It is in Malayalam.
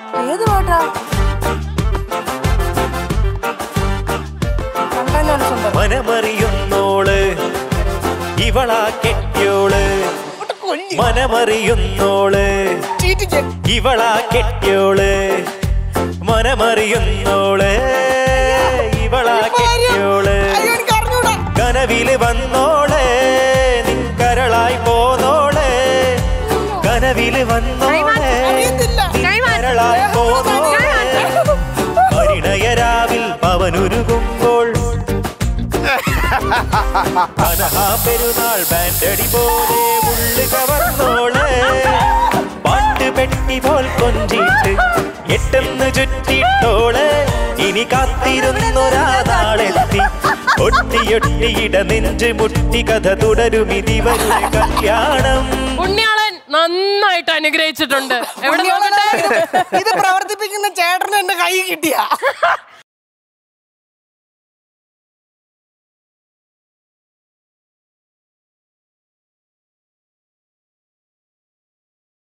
ഏത് പാട്ടാ കണ്ടതിനോട് സുന്ദരം. മനമറിയുന്നോള് ഇവളാ കെട്ടിയോള് ഇങ്ങോട്ട് കൊല്ല്. മനമറിയുന്നോള് ചീറ്റിക്ക്. ഇവളാ കെട്ടിയോള് മനമറിയുന്നോള് ഇവളാ കെട്ടിയോള് അയ്യോ, എനിക്ക് അറിഞ്ഞൂടാ. കനവില് വന്നോള് നിൻ കരളായി പോന്നോള് കനവില് വന്നോള് അറിയത്തില്ല. നിൻ കരളായി പോന്നോള് പരിണയരാവിൽ പവനുരുകുമ്പോൾ അനഹാ പെരുന്നാൾ ബാൻഡടി പോലെ ഉള്ളു കവർന്നോള് പാട്ട് പെട്ടി പോൽ കൊഞ്ചിട്ട് എട്ടെന്ന് ചുറ്റിട്ടോള് ഇനി കാത്തിരുന്നൊരാ നാളെത്തി ഒട്ടിയൊട്ടിയിട നെഞ്ച് മുട്ടി കഥ തുടരും ഇതിവരുടെ കല്യാണം പുണ്യാളൻ നന്നായിട്ട് അനുഗ്രഹിച്ചിട്ടുണ്ട് എവിടെ നോക്കട്ടെ ഇത് പ്രവർത്തിപ്പിക്കുന്ന ചേട്ടന് എന്റെ കൈ കിട്ടിയ